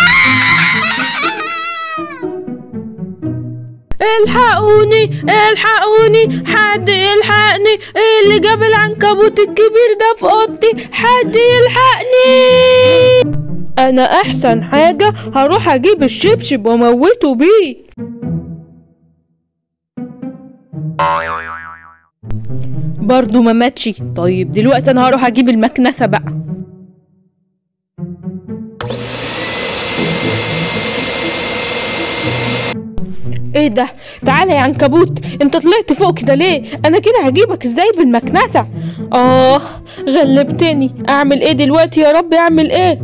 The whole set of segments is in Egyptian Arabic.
الحقوني الحقوني حد يلحقني إيه اللي جاب العنكبوت الكبير ده في اوضتي حد يلحقني انا احسن حاجة هروح اجيب الشبشب واموته بيه برضه ما ماتش طيب دلوقتي انا هروح اجيب المكنسة بقى ايه ده تعالى يا عنكبوت انت طلعت فوق كده ليه انا كده هجيبك ازاي بالمكنسة اه غلبتني اعمل ايه دلوقتي يا رب اعمل ايه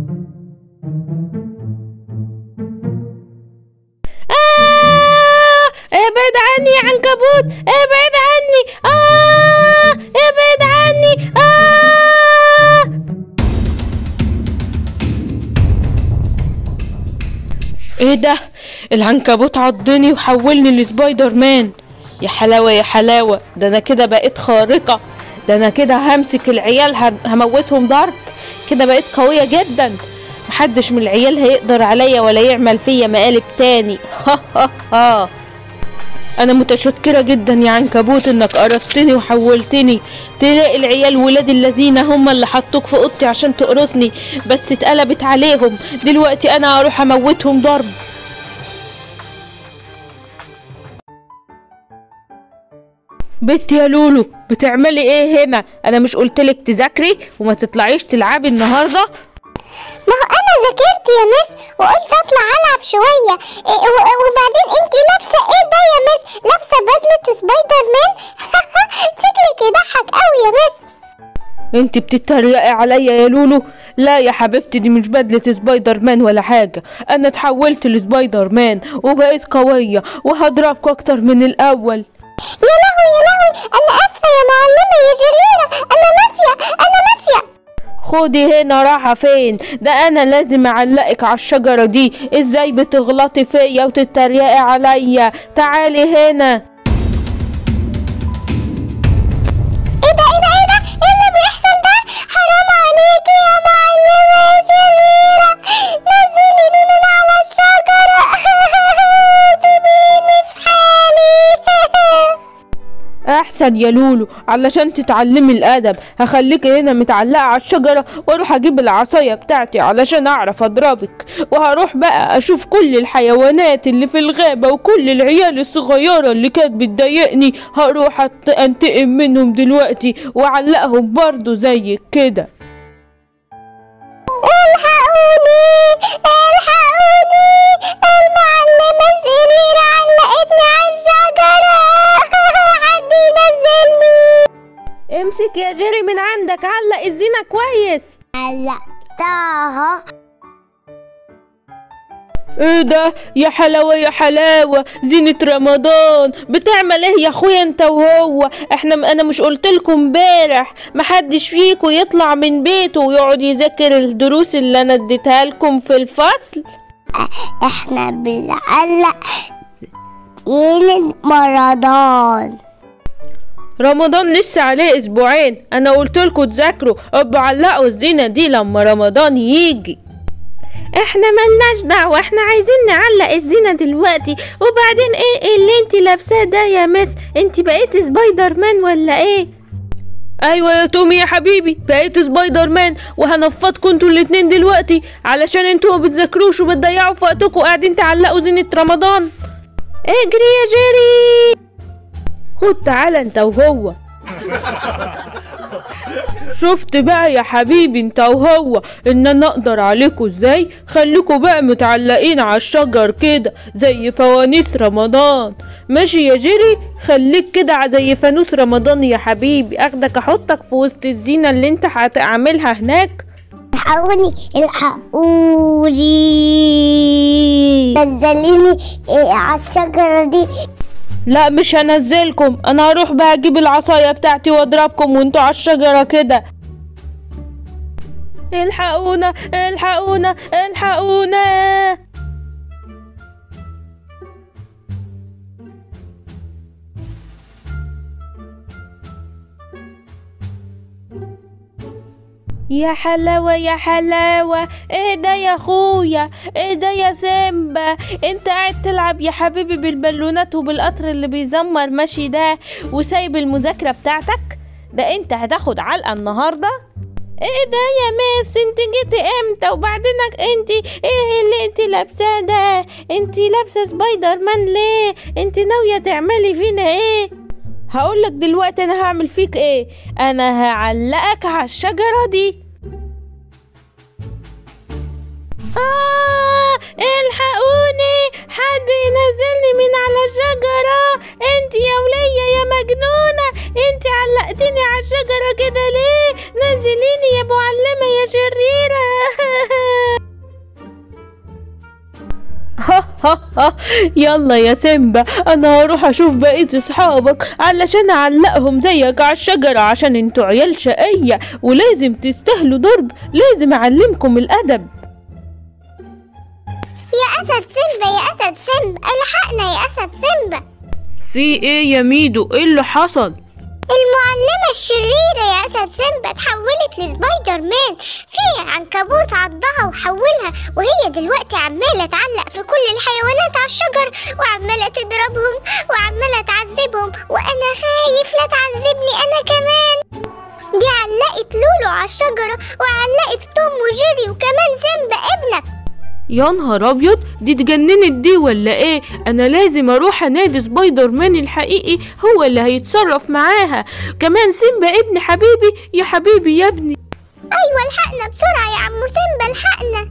آه ابعد عني يا عنكبوت ابعد عني آه ابعد عني آه ايه ده العنكبوت عضني وحولني لسبايدر مان يا حلاوة يا حلاوة ده انا كده بقيت خارقة ده انا كده همسك العيال هم- هموتهم ضرب كده بقيت قوية جدا محدش من العيال هيقدر عليا ولا يعمل فيا مقالب تاني ها ها ها انا متشكرة جدا يا عنكبوت انك قرصتني وحولتني تلاقي العيال ولاد الذين هم اللي حطوك في اوضتي عشان تقرصني بس اتقلبت عليهم دلوقتي انا هروح اموتهم ضرب بنت يا لولو بتعملي ايه هنا انا مش قلتلك تذاكري وما تطلعيش تلعبي النهارده ما هو انا ذاكرت يا مس وقلت اطلع العب شويه إيه و- وبعدين انتي لابسه ايه ده يا مس لابسه بدله سبايدر مان شكلك يضحك قوي يا مس انت بتتريقي عليا يا لولو لا يا حبيبتي دي مش بدلة سبايدر مان ولا حاجة انا اتحولت لسبايدر مان وبقيت قوية وهضربك اكتر من الاول يا لهوي يا لهوي انا اسفه يا معلمه يا شريره انا ماشيه انا ماشيه خدي هنا راحة فين ده انا لازم اعلقك على الشجرة دي ازاي بتغلطي فيا وتتريقي عليا تعالي هنا ايه ده ايه ده ايه ده ايه اللي بيحصل ده حرام عليكي يا معلمه يا شريره نزليني من على الشجره سيبيني في حالي احسن يا لولو علشان تتعلمي الادب هخليك هنا متعلقه على الشجره واروح اجيب العصايه بتاعتي علشان اعرف اضربك وهروح بقى اشوف كل الحيوانات اللي في الغابه وكل العيال الصغيره اللي كانت بتضايقني هروح أت- انتقم منهم دلوقتي واعلقهم برضو زيك كده الحقوني الحقوني المعلمة الشريرة علقتني على الشجرة حد ينزلني امسك يا جيري من عندك علق الزينه كويس علقتها ايه ده يا حلاوة يا حلاوة زينة رمضان بتعمل ايه يا اخويا انت وهو احنا انا مش قلتلكم امبارح محدش فيكم يطلع من بيته ويقعد يذاكر الدروس اللي انا اديتها لكم في الفصل احنا بنعلق زينة رمضان رمضان لسه عليه اسبوعين انا قلتلكم تذاكروا ابقوا علقوا الزينة دي لما رمضان يجي احنا ملناش دعوة احنا عايزين نعلق الزينة دلوقتي وبعدين ايه اللي انت لابساه ده يا مس انت بقيت سبايدر مان ولا ايه ايوه يا تومي يا حبيبي بقيت سبايدر مان وهنفضكم انتوا الاتنين دلوقتي علشان انتوا ما بتذاكروش وبتضيعوا في وقتكم وقاعدين تعلقوا زينة رمضان اجري يا جيري خد تعالى انت وهو شفت بقى يا حبيبي انت وهو ان انا اقدر عليكوا ازاي خليكوا بقى متعلقين على الشجر كده زي فوانيس رمضان ماشي يا جيري خليك كده زي فانوس رمضان يا حبيبي اخدك احطك في وسط الزينة اللي انت هتعملها هناك الحقوني الحقوني نزليني إيه على الشجرة دي لا مش هنزلكم انا هروح بقى اجيب العصاية بتاعتي واضربكم وانتوا على الشجرة كده الحقونا الحقونا الحقونا يا حلاوة يا حلاوة ايه ده يا اخويا ايه ده يا سيمبا انت قاعد تلعب يا حبيبي بالبالونات وبالقطر اللي بيزمر ماشي ده وسايب المذاكرة بتاعتك ده انت هتاخد علقة النهاردة ايه ده يا ماس انت جيتي امتى وبعدينك انت ايه اللي انت لابساه ده انت لابسه سبايدر مان ليه انت ناويه تعملي فينا ايه هقولك دلوقتي انا هعمل فيك ايه انا هعلقك على الشجره دي آه الحقوني حد ينزلني من على الشجرة انت يا ولية يا مجنونة انت علقتني على الشجرة كده ليه نزليني يا معلمة يا شريرة يلا يا سيمبا انا هروح اشوف بقية اصحابك علشان اعلقهم زيك على الشجرة عشان انتوا عيال شقية ولازم تستاهلوا ضرب لازم اعلمكم الادب يا اسد سيمبا يا اسد سيمبا الحقنا يا اسد سيمبا في ايه يا ميدو ايه اللي حصل المعلمة الشريرة يا أسد سيمبا اتحولت لسبايدر مان في عنكبوت عضها وحولها وهي دلوقتي عمالة تعلق في كل الحيوانات على الشجر وعمالة تضربهم وعمالة تعذبهم وأنا خايف لا تعذبني أنا كمان دي علقت لولو على الشجرة وعلقت توم وجيري وكمان سيمبا ابنك يا نهار ابيض دي اتجننت دي ولا ايه انا لازم اروح انادي سبايدر مان الحقيقي هو اللي هيتصرف معاها كمان سيمبا ابن حبيبي يا حبيبي يا ابني أيوة الحقنا بسرعة يا عمو سيمبا الحقنا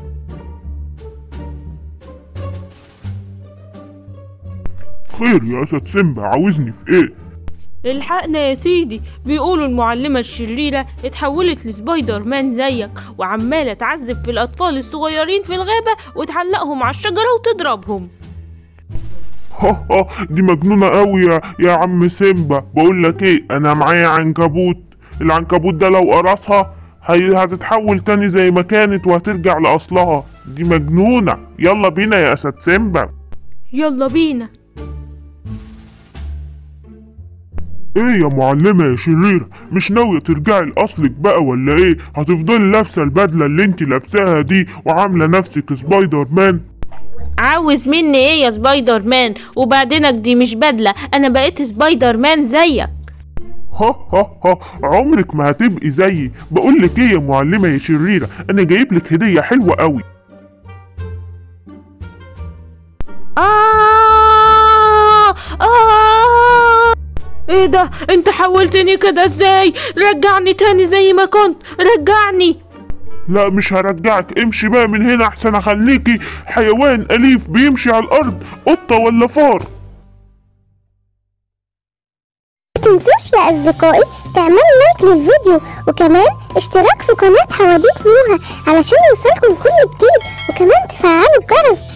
خير يا أسد سيمبا عاوزني في إيه؟ الحقنا يا سيدي بيقولوا المعلمة الشريرة اتحولت لسبايدر مان زيك وعمالة تعذب في الأطفال الصغيرين في الغابة وتعلقهم على الشجرة وتضربهم ها ها دي مجنونة قوي يا, يا عم سيمبا بقول لك إيه أنا معايا عنكبوت العنكبوت ده لو قرصها هي هتتحول تاني زي ما كانت وهترجع لأصلها دي مجنونة يلا بينا يا أسد سيمبا يلا بينا ايه يا معلمة يا شريرة مش ناوية ترجعي لأصلك بقى ولا ايه هتفضلي لابسة البدلة اللي انت لابساها دي وعاملة نفسك سبايدر مان عاوز مني ايه يا سبايدر مان وبعدينك دي مش بدلة انا بقيت سبايدر مان زيك ها ها ها عمرك ما هتبقي زيي بقولك ايه يا معلمة يا شريرة انا جايب لك هدية حلوة قوي آه آه ايه ده انت حولتني كده ازاي رجعني تاني زي ما كنت رجعني لا مش هرجعك امشي بقى من هنا احسن اخليكي حيوان اليف بيمشي على الارض قطة ولا فار متنسوش يا أصدقائي تعملوا لايك للفيديو وكمان اشتراك في قناة حواديت نوها علشان يوصلكم كل جديد وكمان تفعلوا الجرس